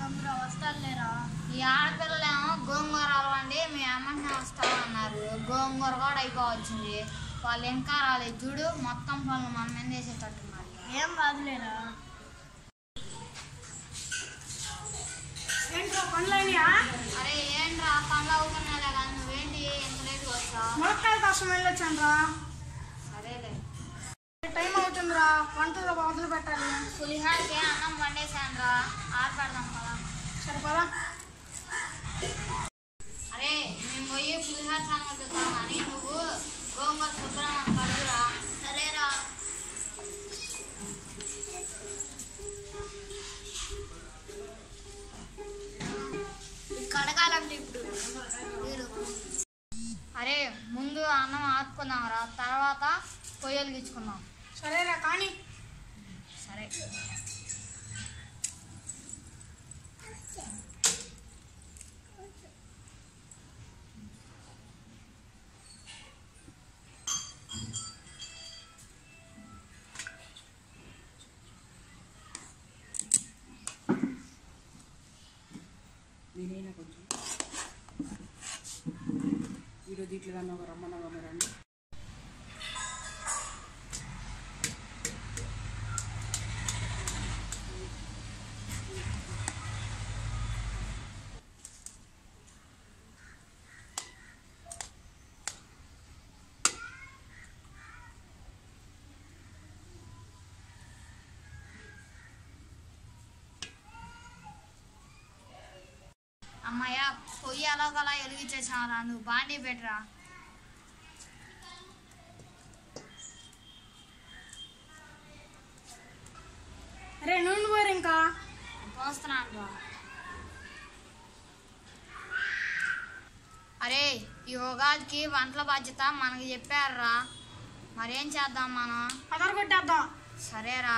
తొమ్మిది వస్తానులేరా ఈ ఆడపిల్లలేమో గోంగూర అలవండి మీ అమ్మకి వస్తామన్నారు గోంగూర కూడా అయిపోవచ్చింది వాళ్ళు ఇంకా రాలేదు చూడు మొత్తం పనులు మన మీద వేసేటట్టున్నారు ఏం కాదులేరా ఏంట్రా పనులైనయా అరే ఏంట్రా పనులు అవుతున్నాయి కదా నువ్వేంటి ఎంత లేట్గా వచ్చావు మునక్కాయల కోసం వెళ్ళొచ్చానురా సరేలే టైం అవుతుందిరా వంటలు మొదలు పెట్టాలి పులిహారకి అన్నం వండేసానురా ఆరపెడదాం కదా సరిపదా అరే మేము పోయి పులిహార సంగతి చూద్దాం కానీ నువ్వు గోంగూర శుభ్రం కడుగురా సరేరా కడగాలంటే ఇప్పుడు అరే ముందు అన్నం ఆపుకుందాం రా తర్వాత పొయ్యలు గిచ్చుకుందాం సరేరా కానీ సరే నేనైనా కొంచెం వీడియో దీంట్లో కానీ ఒక రమ్మన్నా రండి అమ్మయ్య పొయ్యి ఎలాగోలా వెలిగించేసావురా నువ్వు బాండీ పెట్టరా అరే నూనె పోరు ఇంకా పోస్తున్నాను రా అరే ఈ ఉగాదికి వంటల బాధ్యత మనకి చెప్పారురా మరేం చేద్దాం మనం అదర్ కొట్టేద్దాం సరేరా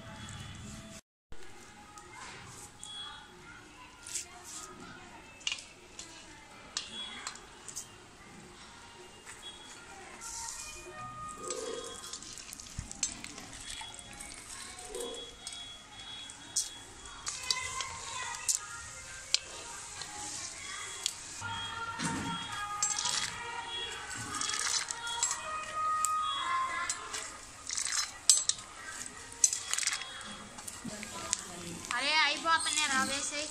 అరే అయిపోతున్నాయి రా వేసేయ్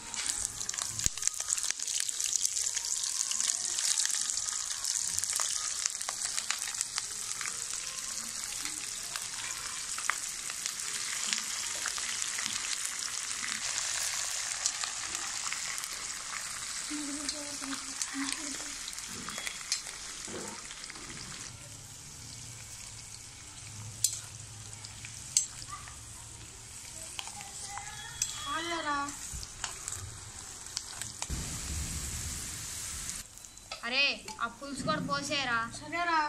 చాలేరా అరే ఆ పులుసు కూడా పోసేయరా సరేరా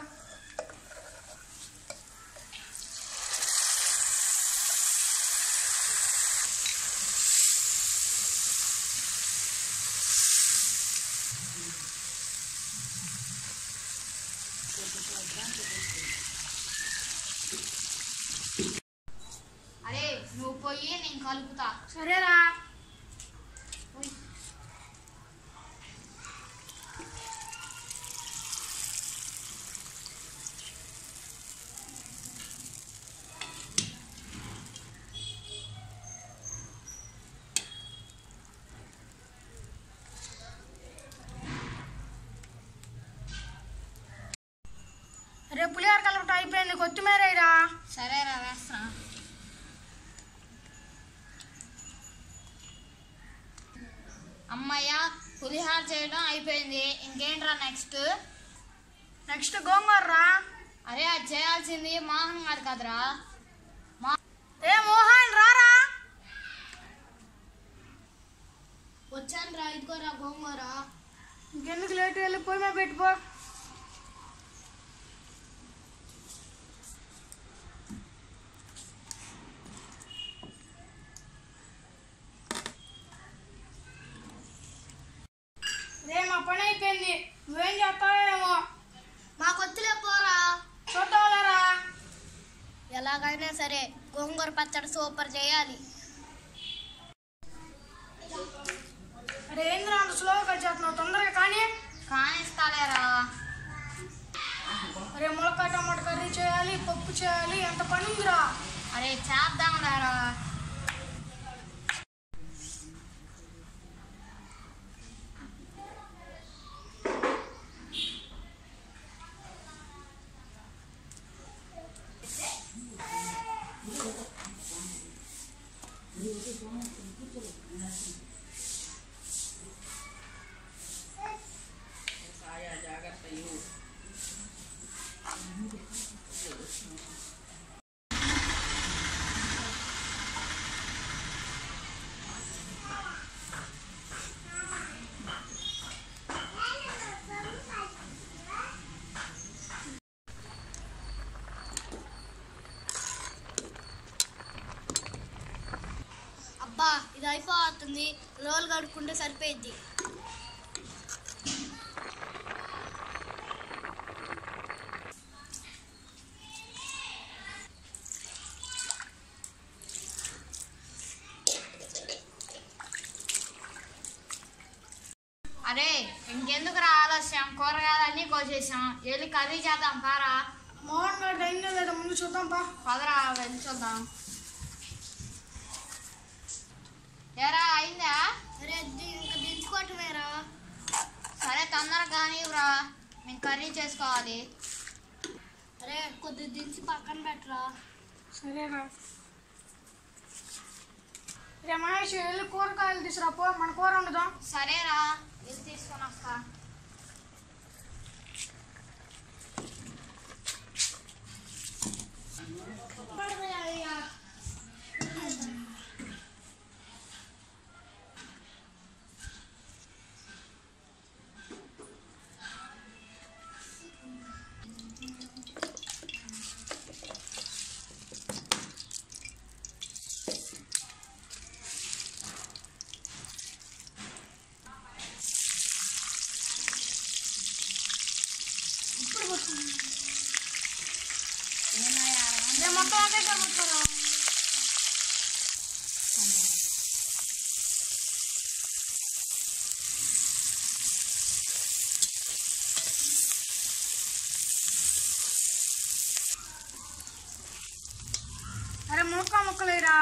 అరే నువ్వు పోయి నేను కలుపుతా సరేరా రే పులిహార కలపటం అయిపోయింది కొత్తిమీర సరేరా వేస్తా అమ్మయ్య పులిహార చేయడం అయిపోయింది ఇంకేంట్రా నెక్స్ట్ నెక్స్ట్ గోంగూర రా అరే అది చేయాల్సింది మోహన్ గారు కదరా ఏ మోహన్ రారా వచ్చాను రా ఇదిగోరా గోంగూర ఇంకెందుకు లేట్ వెళ్ళి పోయి మీద పెట్టుకో రే మా పని అయిపోయింది నువ్వేం చేస్తావేమో మాకొత్తులే పోరా చూద్దాంలేరా ఎలాగైనా సరే గోంగూర పచ్చడి సూపర్ చేయాలి అరే ఏంద్రా అంత స్లోగా కట్ చేస్తున్నావు తొందరగా కానీ కానిస్తాలేరా అరే ములక్కాయ టమాటా కర్రీ చేయాలి పప్పు చేయాలి ఎంత పని ఉందిరా అరే చేద్దాం లేరా సాయా జాగ్రత్త ఇవ్వు అబ్బా ఇది అయిపోతుంది రోల్ కడుక్కుంటే సరిపోయింది అరే ఇంకెందుకు రా ఆలస్యం కూరగాయలన్నీ కోసేసాం వెళ్ళి కర్రీ చేద్దాం పారా మోహన్ గారు అయిందో లేదా ముందు చూద్దాం పా పదరా వెళ్ళి చూద్దాం ఏరా అయిందా అరే ది- ఇంకా దించుకోవటమేరా సరే తొందరగా కానివ్వరా మేము కర్రీ చేసుకోవాలి అరే కొద్దిగా దించి పక్కన పెట్టరా సరేరా రే మహేష్ వెళ్ళి కూరగాయలు తీసురా పో మన కూర వండుదాం సరేరా వెళ్ళి తీసుకొని వస్తా రే మొత్తం అదే కలుపుతారా అరే ముక్క ముక్కలేరా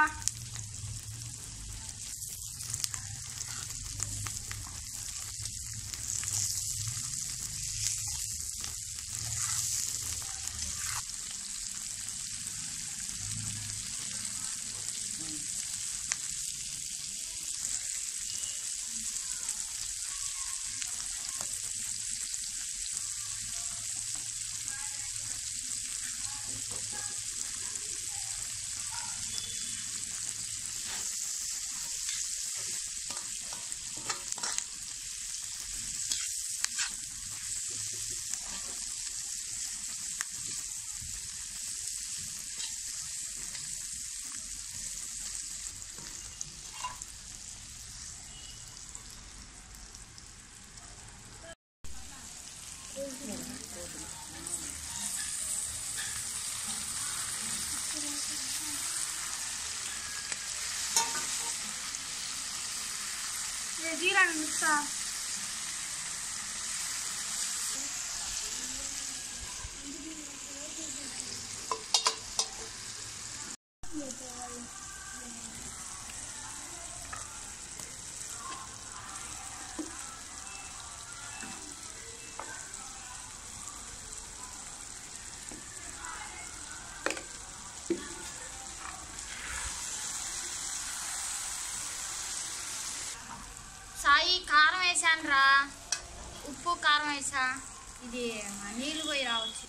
రే జీరా మిక్సా సాయి కారం వేసాను రా ఉప్పు కారం వేసా ఇది నీళ్ళు పోయి రావచ్చు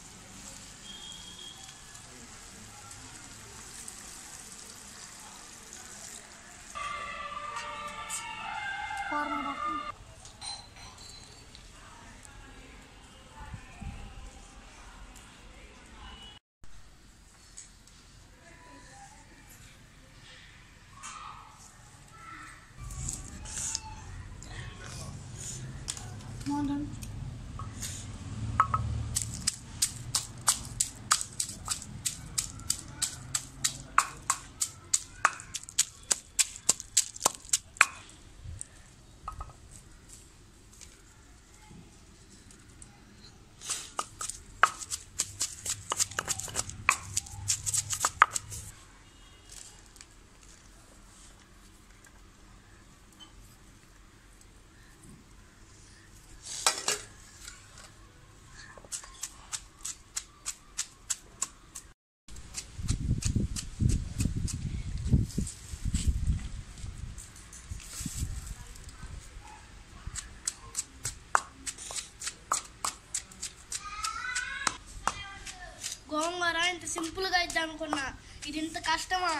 అయిపోద్ది అనుకున్నా ఇది ఇంత కష్టమా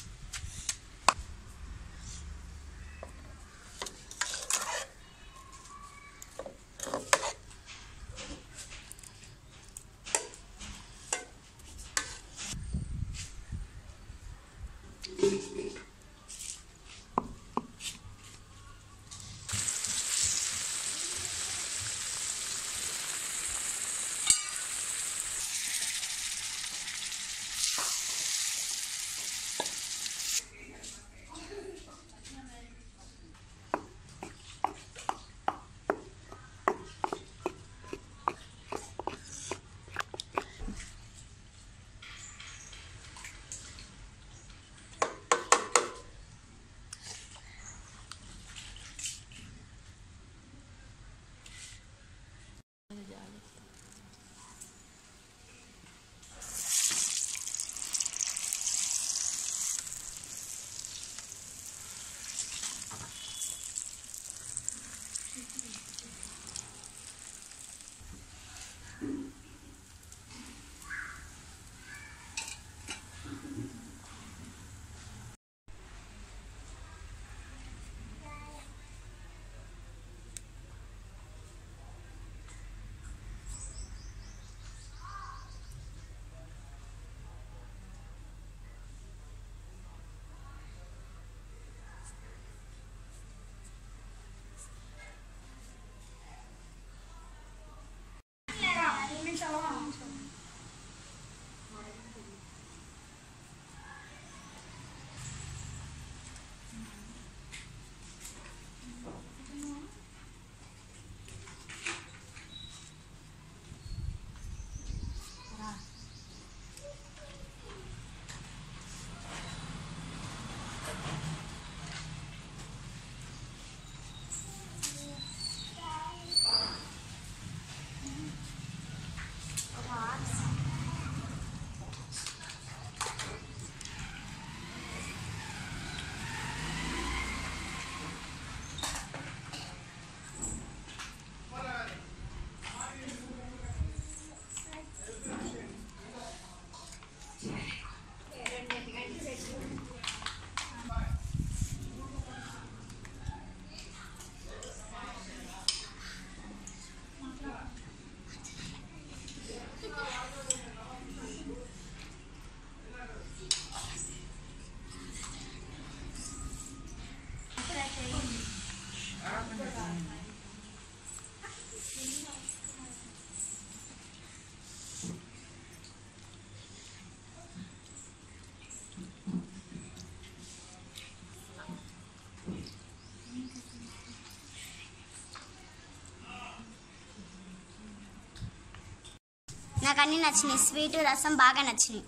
నాకు అన్ని నచ్చినాయి స్వీట్ రసం బాగా నచ్చినాయి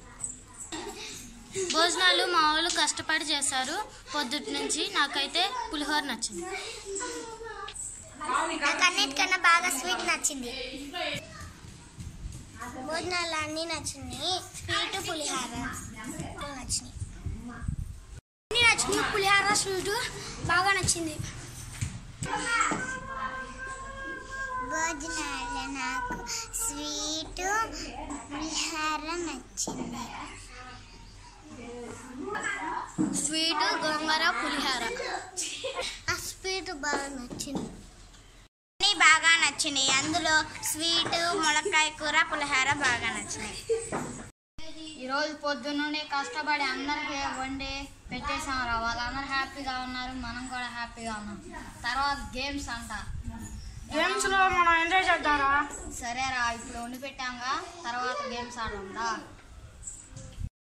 భోజనాలు మా వాళ్ళు కష్టపడి చేశారు పొద్దుటి నుంచి నాకైతే పులిహోర నచ్చింది నాకు అన్నిటికన్నా బాగా స్వీట్ నచ్చింది భోజనాలు అన్నీ నచ్చినాయి స్వీట్ పులిహార నచ్చినాయి అన్నీ నచ్చినాయి పులిహార స్వీట్ బాగా నచ్చింది భోజనాలు నాకు స్వీట్ పులిహార నచ్చింది స్వీట్ గోంగూర పులిహోర ఆ స్వీట్ బాగా నచ్చింది అన్నీ బాగా నచ్చినాయి అందులో స్వీట్ ములక్కాయ కూర పులిహార బాగా నచ్చినాయి ఈరోజు పొద్దున్నుండి కష్టపడి అందరికి వండి పెట్టేసాం రా వాళ్ళందరూ హ్యాపీగా ఉన్నారు మనం కూడా హ్యాపీగా ఉన్నాం తర్వాత గేమ్స్ అంట గేమ్స్ లో మనం ఎంజాయ్ చేద్దాంరా సరేరా ఇప్పుడు వండి పెట్టాంగా తర్వాత గేమ్స్ ఆడదాం రా